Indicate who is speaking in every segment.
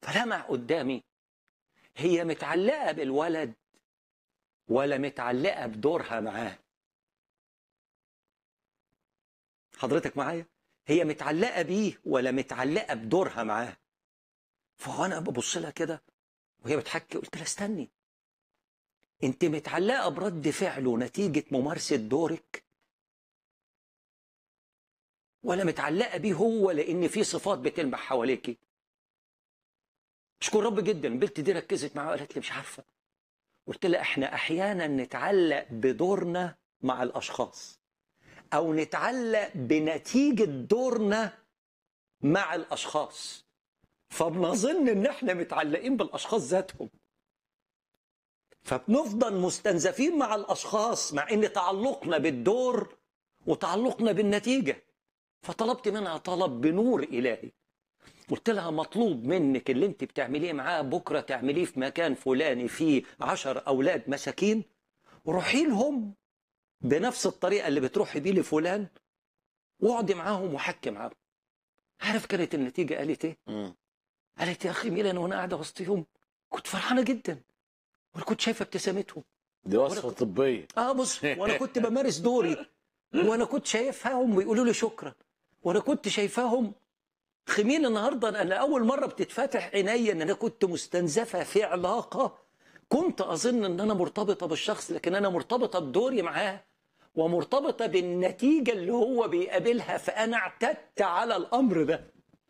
Speaker 1: فلمع قدامي هي متعلقة بالولد ولا متعلقة بدورها معاه حضرتك معايا هي متعلقة بيه ولا متعلقة بدورها معاه فأنا ببص لها كده وهي بتحكي قلت لها استني انت متعلقة برد فعله نتيجة ممارسة دورك ولا متعلقة بيه هو لأن في صفات بتلمح حواليكي اشكر رب جدا البنت دي ركزت معايا وقالت لي مش عارفة قلت لها احنا احيانا نتعلق بدورنا مع الاشخاص او نتعلق بنتيجة دورنا مع الاشخاص فبنظن ان احنا متعلقين بالاشخاص ذاتهم فبنفضل مستنزفين مع الاشخاص مع ان تعلقنا بالدور وتعلقنا بالنتيجه فطلبت منها طلب بنور الهي قلت لها مطلوب منك اللي انت بتعمليه معاه بكره تعمليه في مكان فلاني فيه عشر اولاد مساكين روحي لهم بنفس الطريقه اللي بتروحي بيه لفلان واقعدي معاهم وحكي معاهم عارف كانت النتيجه قالت ايه؟
Speaker 2: مم.
Speaker 1: قالت يا اخي ميلان وانا قاعده وسطهم كنت فرحانه جدا وانا كنت شايفه ابتسامتهم
Speaker 2: دي وصفه طبيه
Speaker 1: اه بص وانا كنت بمارس دوري وانا كنت شايفاهم بيقولوا لي شكرا وانا كنت شايفاهم خمين النهارده انا اول مره بتتفتح عينيا ان انا كنت مستنزفه في علاقه كنت اظن ان انا مرتبطه بالشخص لكن انا مرتبطه بدوري معاه ومرتبطه بالنتيجه اللي هو بيقابلها فانا اعتدت على الامر ده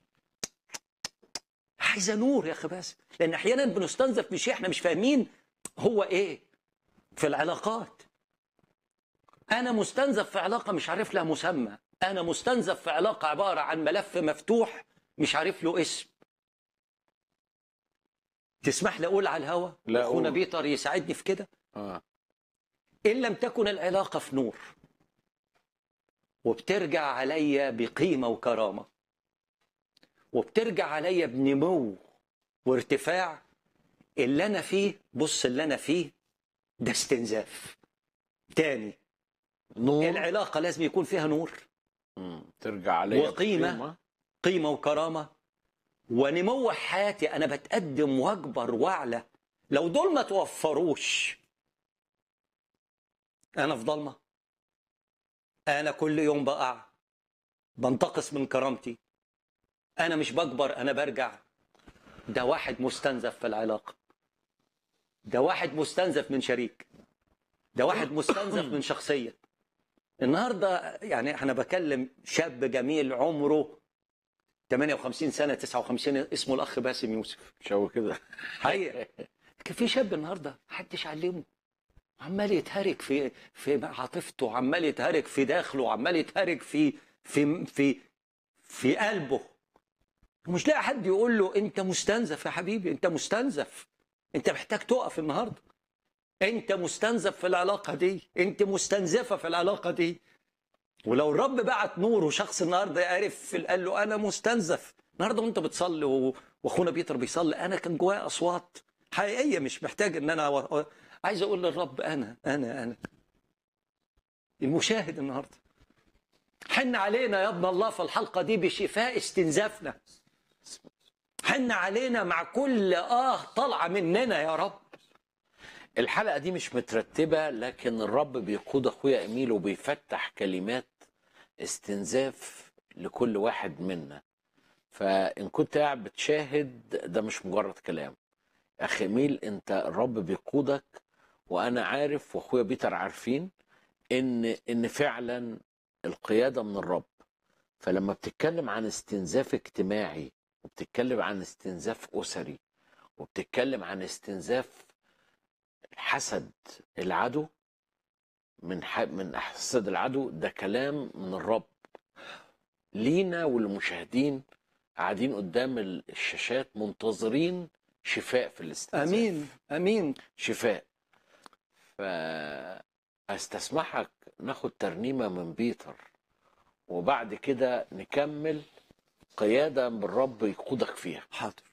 Speaker 1: عايزه نور يا اخي باسم لان احيانا بنستنزف بشيء احنا مش فاهمين هو ايه في العلاقات انا مستنزف في علاقه مش عارف لها مسمى انا مستنزف في علاقه عباره عن ملف مفتوح مش عارف له اسم تسمح لي اقول على الهوا
Speaker 2: لا،
Speaker 1: اخونا
Speaker 2: قول.
Speaker 1: بيتر يساعدني في كده
Speaker 2: اه
Speaker 1: ان لم تكن العلاقه في نور وبترجع عليا بقيمه وكرامه وبترجع عليا بنمو وارتفاع اللي انا فيه بص اللي انا فيه ده استنزاف تاني
Speaker 2: نور
Speaker 1: العلاقه لازم يكون فيها نور
Speaker 2: مم. ترجع عليا
Speaker 1: وقيمة.
Speaker 2: بقيمة.
Speaker 1: قيمه وكرامه ونمو حياتي انا بتقدم واكبر واعلى لو دول ما توفروش انا في ضلمه انا كل يوم بقع بنتقص من كرامتي انا مش بكبر انا برجع ده واحد مستنزف في العلاقه ده واحد مستنزف من شريك ده واحد مستنزف من شخصيه النهارده يعني انا بكلم شاب جميل عمره 58 سنه 59 اسمه الاخ باسم يوسف
Speaker 2: شو كده
Speaker 1: حقيقه كان في شاب النهارده محدش علمه عمال يتهرج في في عاطفته عمال يتهرج في داخله عمال يتهرج في في في في قلبه ومش لاقي حد يقول له انت مستنزف يا حبيبي انت مستنزف انت محتاج تقف النهارده انت مستنزف في العلاقه دي انت مستنزفه في العلاقه دي ولو الرب بعت نور وشخص النهارده عرف قال له انا مستنزف النهارده وانت بتصلي و- واخونا بيتر بيصلي انا كان جوايا اصوات حقيقيه مش محتاج ان انا و- عايز اقول للرب انا انا انا المشاهد النهارده حن علينا يا ابن الله في الحلقه دي بشفاء استنزافنا حن علينا مع كل اه طالعه مننا يا رب
Speaker 2: الحلقة دي مش مترتبة لكن الرب بيقود أخويا إيميل وبيفتح كلمات استنزاف لكل واحد منا فإن كنت قاعد بتشاهد ده مش مجرد كلام أخي إيميل أنت الرب بيقودك وأنا عارف وأخويا بيتر عارفين إن إن فعلا القيادة من الرب فلما بتتكلم عن استنزاف اجتماعي وبتتكلم عن استنزاف أسري وبتتكلم عن استنزاف حسد العدو من ح... من حسد العدو ده كلام من الرب لينا والمشاهدين قاعدين قدام ال- الشاشات منتظرين شفاء في الاستنزاف
Speaker 1: امين امين
Speaker 2: شفاء فاستسمحك ناخد ترنيمة من بيتر وبعد كده نكمل قيادة بالرب يقودك فيها
Speaker 1: حاضر